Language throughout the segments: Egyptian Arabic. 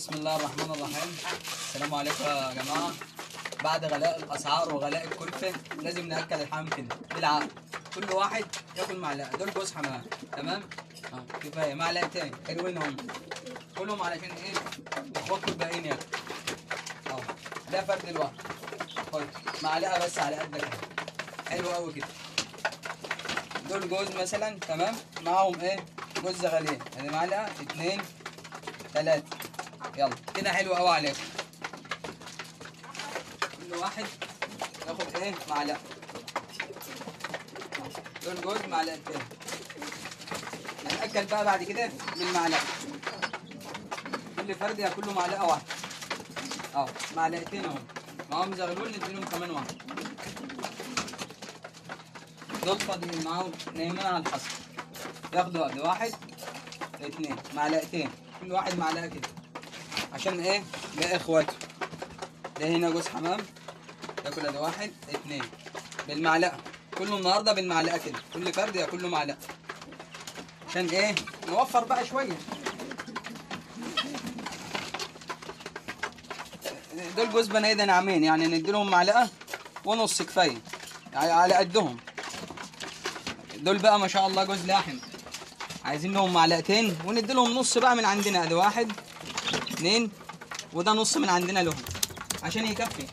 بسم الله الرحمن الرحيم السلام عليكم يا جماعة بعد غلاء الأسعار وغلاء الكلفة لازم نأكل الحمام كده بالعقل كل واحد ياكل معلقة دول جوز حمام تمام؟ اه كفاية معلقتين حلوين هم كلهم علشان ايه؟ اخواتكم الباقيين ياكلوا اه ده فرد الواحد خد معلقة بس على قد كده حلو قوي كده دول جوز مثلا تمام معاهم ايه؟ جوز زغالين ادي معلقة اتنين تلاتة يلا كده حلو قوي عليكم كل واحد ياخد ايه معلقة دول جوز معلقتين هنأكل بقى بعد كده بالمعلقة كل فرد ياكل له معلقة واحدة اه معلقتين اهو معاهم زغلول نديلهم كمان واحدة دول فاضيين معاهم نايمين على الحصى ياخدوا قد واحد اتنين معلقتين كل واحد معلقة كده عشان ايه ده اخواته ده هنا جوز حمام ياكل ادي واحد اتنين بالمعلقة كله النهارده بالمعلقة كده كل فرد ياكل له معلقة عشان ايه نوفر بقى شوية دول جوز بني ده ناعمين يعني نديلهم معلقة ونص كفاية يعني على قدهم دول بقى ما شاء الله جوز لاحم عايزين لهم معلقتين وندي لهم نص بقى من عندنا ادي واحد اتنين وده نص من عندنا لهم عشان يكفي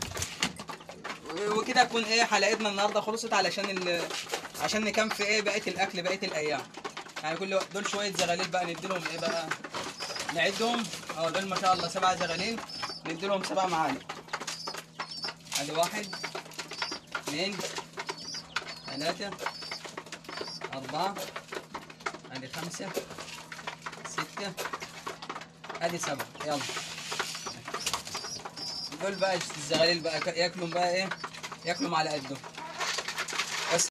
وكده تكون ايه حلقتنا النهارده خلصت علشان ال... عشان نكفي ايه بقيه الاكل بقيه الايام يعني كل دول شويه زغاليل بقى ندي لهم ايه بقى نعدهم اه دول ما شاء الله سبع زغاليل ندي لهم سبع معالق ادي واحد اثنين ثلاثة أربعة ادي خمسة ستة ادي سبعة يلا دول بقى الزغاليل بقى ياكلوا بقى ايه ياكلوا على قدهم